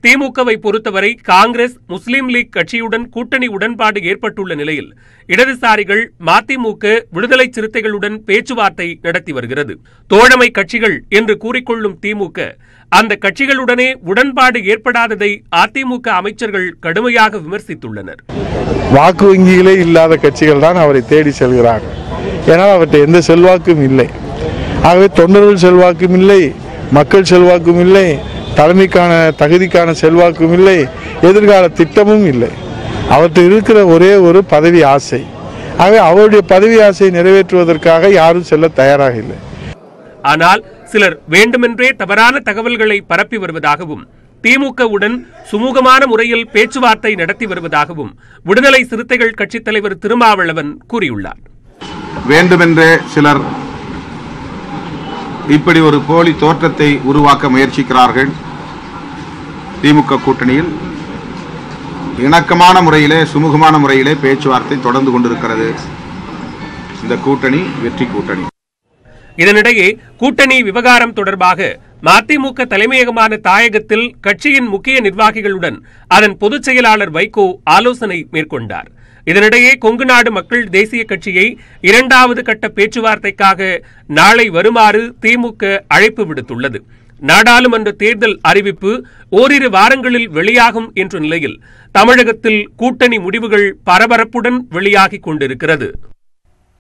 திமுகவை பொறுத்தவரை காங்கிரஸ் முஸ்லீம் லீக் கட்சியுடன் கூட்டணி உடன்பாடு ஏற்பட்டுள்ள நிலையில் இடதுசாரிகள் மதிமுக விடுதலை சிறுத்தைகளுடன் பேச்சுவார்த்தை நடத்தி வருகிறது தோழமை கட்சிகள் என்று கூறிக்கொள்ளும் திமுக அந்த கட்சிகளுடனே உடன்பாடு ஏற்படாததை அதிமுக அமைச்சர்கள் கடுமையாக விமர்சித்துள்ளனர் வாக்கு வங்கிகளே இல்லாத கட்சிகள் தான் அவரை தேடி செல்கிறார்கள் ஏன்னால் அவர்கிட்ட எந்த செல்வாக்கும் இல்லை ஆகவே தொண்டர்கள் செல்வாக்கும் இல்லை மக்கள் செல்வாக்கும் இல்லை தலைமைக்கான தகுதிக்கான செல்வாக்கும் இல்லை எதிர்கால திட்டமும் இல்லை அவர்கிட்ட இருக்கிற ஒரே ஒரு பதவி ஆசை ஆகவே அவருடைய பதவி ஆசையை நிறைவேற்றுவதற்காக யாரும் செல்ல தயாராக இல்லை ஆனால் சிலர் வேண்டுமென்றே தவறான தகவல்களை பரப்பி வருவதாகவும் திமுகவுடன் சுமூகமான முறையில் பேச்சுவார்த்தை நடத்தி வருவதாகவும் விடுதலை சிறுத்தைகள் கட்சித் தலைவர் திருமாவளவன் கூறியுள்ளார் வேண்டுமென்றே சிலர் இப்படி ஒரு போலி தோற்றத்தை உருவாக்க முயற்சிக்கிறார்கள் திமுக கூட்டணியில் இணக்கமான முறையிலே சுமூகமான முறையிலே பேச்சுவார்த்தை தொடர்ந்து கொண்டிருக்கிறது இந்த கூட்டணி வெற்றி கூட்டணி இதனிடையே கூட்டணி விவகாரம் தொடர்பாக மதிமுக தலைமையகமான தாயகத்தில் கட்சியின் முக்கிய நிர்வாகிகளுடன் அதன் பொதுச் செயலாளர் வைகோ ஆலோசனை மேற்கொண்டார் இதனிடையே கொங்கு நாடு மக்கள் தேசிய கட்சியை இரண்டாவது கட்ட பேச்சுவார்த்தைக்காக நாளை வருமாறு திமுக அழைப்பு விடுத்துள்ளது நாடாளுமன்ற தேர்தல் அறிவிப்பு ஓரிரு வாரங்களில் வெளியாகும் என்ற நிலையில் தமிழகத்தில் கூட்டணி முடிவுகள் பரபரப்புடன் வெளியாகிக் கொண்டிருக்கிறது